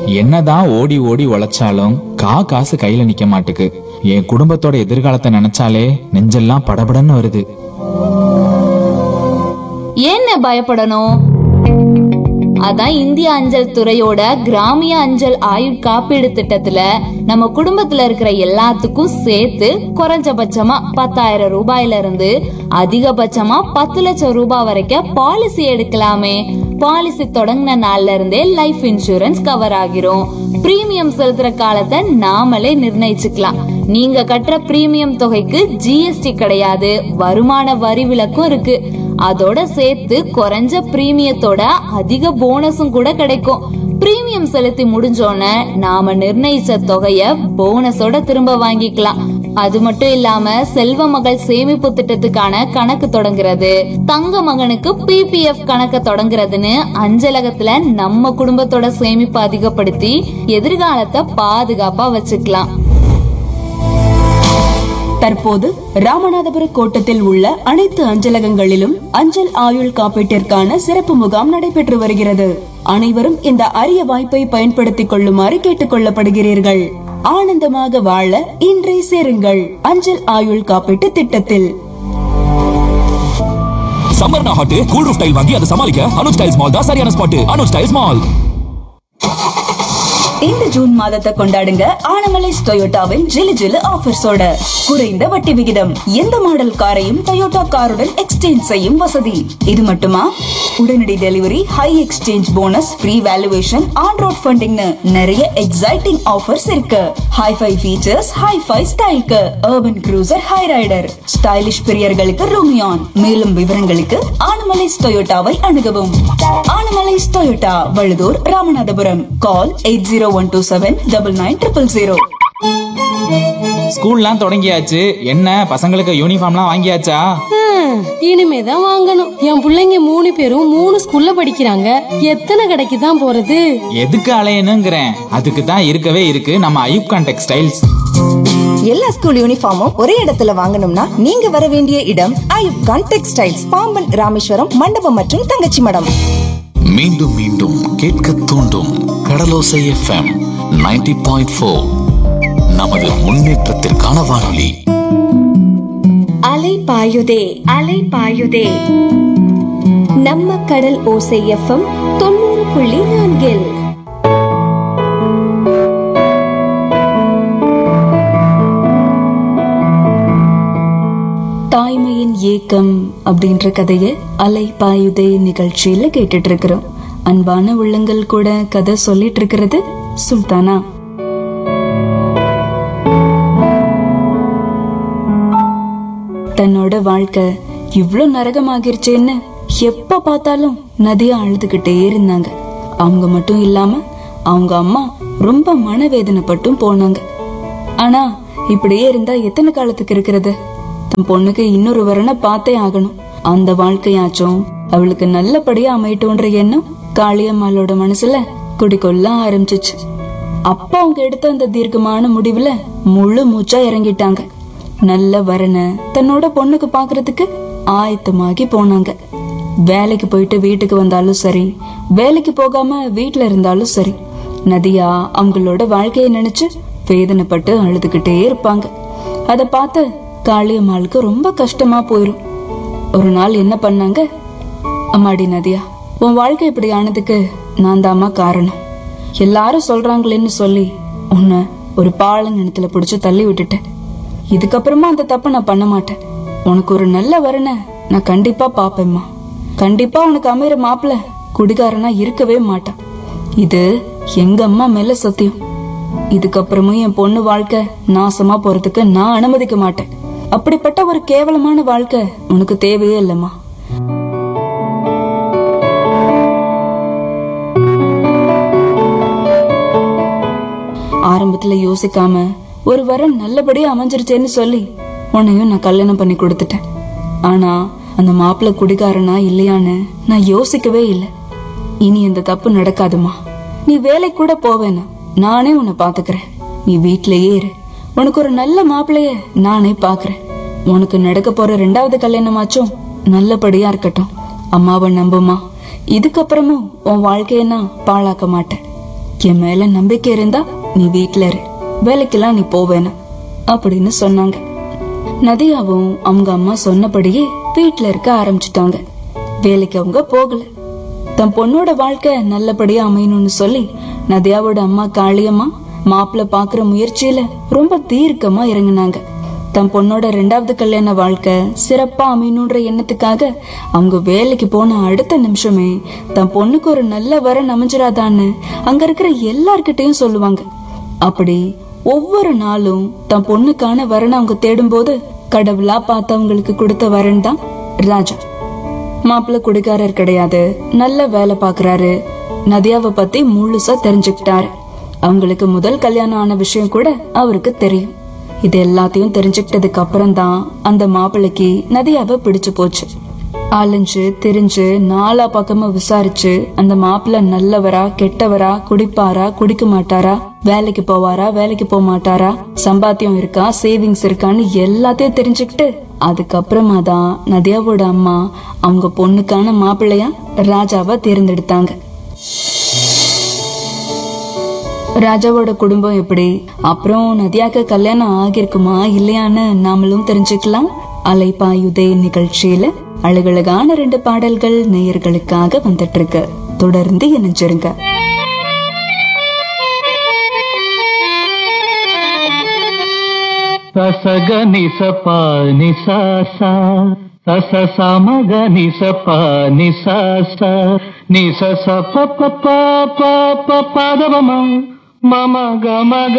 என்னதான் ஓடி ஓடி உழைச்சாலும் கா காசு கையில நிக்க மாட்டுக்கு என் குடும்பத்தோட எதிர்காலத்தை நினைச்சாலே நெஞ்செல்லாம் படபடன்னு வருது ஏன்னு பயப்படணும் அதான் இந்திய அஞ்சல் துறையோட கிராமிய அஞ்சல் ஆயுட் காப்பீடு திட்டத்துல நம்ம குடும்பத்துல இருக்கிற எல்லாத்துக்கும் சேர்த்து குறைஞ்சபட்சமா பத்தாயிரம் ரூபாயில இருந்து அதிகபட்சமா பத்து லட்சம் ரூபாய் வரைக்கும் பாலிசி எடுக்கலாமே பாலிசி தொடங்கின நாள்ல இருந்தே லைஃப் இன்சூரன்ஸ் கவர் ஆகிரும் பிரீமியம் செலுத்துற காலத்தை நாமளே நிர்ணயிச்சுக்கலாம் நீங்க கட்டுற பிரீமியம் தொகைக்கு ஜிஎஸ்டி கிடையாது வருமான வரி விலக்கும் இருக்கு அதோட சேர்த்து குறைஞ்ச பிரீமியத்தோட அதிக போனஸும் கூட கிடைக்கும் பிரீமியம் செலுத்தி முடிஞ்சோன நாம நிர்ணயிச்ச தொகைய போனஸோட திரும்ப வாங்கிக்கலாம் அது மட்டும் இல்லாம செல்வ மகள் சேமிப்பு திட்டத்துக்கான கணக்கு தொடங்குறது தங்க மகனுக்கு பிபிஎஃப் கணக்க தொடங்குறதுன்னு அஞ்சலகத்துல நம்ம குடும்பத்தோட சேமிப்பு அதிகப்படுத்தி எதிர்காலத்தை பாதுகாப்பா வச்சுக்கலாம் தற்போது ராமநாதபுர கோட்டத்தில் உள்ள அனைத்து அஞ்சலகங்களிலும் அஞ்சல் ஆயுள் காப்பீட்டிற்கான சிறப்பு முகாம் நடைபெற்று வருகிறது அனைவரும் இந்த அரிய வாய்ப்பை பயன்படுத்திக் கொள்ளுமாறு கேட்டுக் கொள்ளப்படுகிறீர்கள் ஆனந்தமாக வாழ இன்றே சேருங்கள் அஞ்சல் ஆயுள் காப்பீட்டு திட்டத்தில் சம்மர்னா ஹாட் கூல் ரூஃப் டைல் வாங்கி அதை சமாளிக்க அனுஜ் டைல்ஸ் மால் தான் சரியான ஸ்பாட் அனுஜ் டைல்ஸ் மால் இந்த ஜூன் மாதத்தை கொண்டாடுங்க ஆனமலைஸ் டொயோட்டாவின் ஜிலு ஜிலு ஆஃபர்ஸோட குறைந்த வட்டி விகிதம் எந்த மாடல் காரையும் டொயோட்டா காருடன் எக்ஸ்சேஞ்ச் செய்யும் வசதி இது மட்டுமா உடனடி delivery high exchange bonus free valuation on road ஃபண்டிங்னு நிறைய எக்ஸைட்டிங் ஆஃபர்ஸ் இருக்கு ஹைஃபை ஃபீச்சர்ஸ் ஹைஃபை ஸ்டைல்க்கு urban cruiser hyryder stylish பிரியர்களுக்கு ரூமியான் மேலும் விவரங்களுக்கு ஆனமலைஸ் டொயோட்டாவை அணுகவும் Anamallais Toyota Vazhudur Ramanathapuram call eight zero one two seven double nine triple zero ஸ்கூல்லாம் தொடங்கியாச்சு என்ன பசங்களுக்கு யூனிஃபார்ம்லாம் வாங்கியாச்சா ஹம், இனிமேதான் வாங்கணும் என் புள்ளைங்க மூணு பேரும் மூணு ஸ்கூல்ல படிக்கிறாங்க எத்தனை கடைக்கு தான் போறது எதுக்கு அலையணுங்கிறேன் அதுக்கு தான் இருக்கவே இருக்கு நம்ம ஐயூப்கான் டெக்ஸ்டைல்ஸ் எல்லா ஸ்கூல் யூனிஃபார்மும் ஒரே இடத்துல வாங்கணும்னா நீங்க வர வேண்டிய இடம் ஐயூப் கான் டெக்ஸ்டைல்ஸ் பாம்பன் ராமேஸ்வரம் மண்டபம் மற்றும் தங்கச்சி மடம் மீண்டும் மீண்டும் கேட்க தூண்டும் கடலோசை எஃப்எம் 90.4 பாயிண்ட் ஃபோர் நமது முன்னேற்றத்திற்கான வானொலி அலை பாயுதே அலை பாயுதே நம்ம கடல் ஓசை எஃப்எம் தொண்ணூறு புள்ளி நான்கில் தாய்மையின் ஏக்கம் அப்படின்ற கதையை அலை பாயுதே நிகழ்ச்சியில கேட்டுட்டு இருக்கிறோம் அன்பான உள்ளங்கள் கூட கதை சொல்லிட்டு இருக்கிறது சுல்தானா தன்னோட வாழ்க்கை இவ்ளோ நரகமாகிருச்சேன்னு எப்ப பார்த்தாலும் நதியா அழுதுகிட்டே இருந்தாங்க அவங்க மட்டும் இல்லாம அவங்க அம்மா ரொம்ப மனவேதனைப்பட்டும் போனாங்க ஆனா இப்படியே இருந்தா எத்தனை காலத்துக்கு இருக்கிறது தன் பொண்ணுக்கு இன்னொரு வரனை பார்த்தே ஆகணும் அந்த வாழ்க்கையாச்சும் அவளுக்கு நல்லபடியா அமையட்டும்ன்ற எண்ணம் காளியம்மாளோட மனசுல குடிக்கொள்ள ஆரம்பிச்சிச்சு அப்பா அவங்க எடுத்த அந்த தீர்க்கமான முடிவுல முழு மூச்சா இறங்கிட்டாங்க நல்ல வரனை தன்னோட பொண்ணுக்கு பாக்குறதுக்கு ஆயத்தமாகி போனாங்க வேலைக்கு போயிட்டு வீட்டுக்கு வந்தாலும் சரி வேலைக்கு போகாம வீட்ல இருந்தாலும் சரி நதியா அவங்களோட வாழ்க்கையை நினைச்சு வேதனைப்பட்டு அழுதுகிட்டே இருப்பாங்க அத பார்த்து காளியம்மாளுக்கு ரொம்ப கஷ்டமா போயிரும் ஒரு நாள் என்ன பண்ணாங்க அம்மாடி நதியா உன் வாழ்க்கை இப்படி ஆனதுக்கு நான் தாம்மா காரணம் எல்லாரும் சொல்றாங்களேன்னு சொல்லி உன்னை ஒரு பாலங்கிணத்துல பிடிச்சு தள்ளி விட்டுட்டேன் இதுக்கப்புறமா அந்த தப்பை நான் பண்ண மாட்டேன் உனக்கு ஒரு நல்ல வரனை நான் கண்டிப்பா பாப்பேம்மா கண்டிப்பா உனக்கு அமைகிற மாப்பிள்ள குடிகாரனா இருக்கவே மாட்டான் இது எங்க அம்மா மேல சத்தியம் இதுக்கப்புறமும் என் பொண்ணு வாழ்க்கை நாசமா போறதுக்கு நான் அனுமதிக்க மாட்டேன் அப்படிப்பட்ட ஒரு கேவலமான வாழ்க்கை உனக்கு தேவையே இல்லம்மா ஆரம்பத்துல யோசிக்காம ஒரு வரன் நல்லபடியா அமைஞ்சிருச்சேன்னு சொல்லி உன்னையும் நான் கல்யாணம் பண்ணி கொடுத்துட்டேன் ஆனா அந்த மாப்பிள்ளை குடிகாரனா இல்லையான்னு நான் யோசிக்கவே இல்லை இனி இந்த தப்பு நடக்காதுமா நீ வேலைக்கு கூட போவேனா நானே உன்னை பாத்துக்கிறேன் நீ வீட்லயே இரு உனக்கு ஒரு நல்ல மாப்பிள்ளைய நானே பாக்குறேன் உனக்கு நடக்க போற ரெண்டாவது கல்யாணமாச்சும் நல்லபடியா இருக்கட்டும் அம்மாவை நம்புமா இதுக்கப்புறமும் உன் வாழ்க்கைய நான் பாழாக்க மாட்டேன் என் மேல நம்பிக்கை இருந்தா நீ வீட்ல இரு வேலைக்கெல்லாம் நீ போவேனா அப்படின்னு சொன்னாங்க நதியாவும் அவங்க அம்மா சொன்னபடியே வீட்ல இருக்க ஆரம்பிச்சிட்டாங்க வேலைக்கு அவங்க போகல தன் பொண்ணோட வாழ்க்கை நல்லபடியா அமையணும்னு சொல்லி நதியாவோட அம்மா காளியம்மா மாப்பிள்ள பாக்குற முயற்சியில ரொம்ப தீர்க்கமா இறங்குனாங்க தன் பொண்ணோட ரெண்டாவது கல்யாண வாழ்க்கை சிறப்பா அமையணுன்ற எண்ணத்துக்காக அவங்க வேலைக்கு போன அடுத்த நிமிஷமே தன் பொண்ணுக்கு ஒரு நல்ல வரன் அமைஞ்சிராதான்னு அங்க இருக்கிற எல்லார்கிட்டயும் சொல்லுவாங்க அப்படி ஒவ்வொரு நாளும் தன் பொண்ணுக்கான வரனை அவங்க தேடும்போது கடவுளா பார்த்தவங்களுக்கு கொடுத்த வரன் தான் ராஜா மாப்பிள்ளை குடிகாரர் கிடையாது நல்ல வேலை பாக்குறாரு நதியாவை பத்தி முழுசா தெரிஞ்சுக்கிட்டாரு அவங்களுக்கு முதல் கல்யாணம் ஆன விஷயம் கூட அவருக்கு தெரியும் இது எல்லாத்தையும் தெரிஞ்சுக்கிட்டதுக்கு அப்புறம் தான் அந்த மாப்பிள்ளைக்கு நதியாவை பிடிச்சு போச்சு அலைஞ்சு திரிஞ்சு நாலா பக்கமா விசாரிச்சு அந்த மாப்பிள்ளை நல்லவரா கெட்டவரா குடிப்பாரா குடிக்க மாட்டாரா வேலைக்கு போவாரா வேலைக்கு போக மாட்டாரா சம்பாத்தியம் இருக்கா சேவிங்ஸ் இருக்கான்னு எல்லாத்தையும் தெரிஞ்சுக்கிட்டு அதுக்கப்புறமா தான் நதியாவோட அம்மா அவங்க பொண்ணுக்கான மாப்பிள்ளையா ராஜாவை தேர்ந்தெடுத்தாங்க ராஜாவோட குடும்பம் எப்படி அப்புறம் நதியாக்கு கல்யாணம் ஆகிருக்குமா இல்லையான்னு நாமளும் தெரிஞ்சுக்கலாம் அலைப்பாயுதே நிகழ்ச்சியில அழகழகான ரெண்டு பாடல்கள் நேயர்களுக்காக வந்துட்டு இருக்கு தொடர்ந்து இணைஞ்சிருங்க ససగ నిస ప నిస స సస స మగ నిస ప నిస స నిస స ప ప ప ప ప పదవ మ మమ గ మగ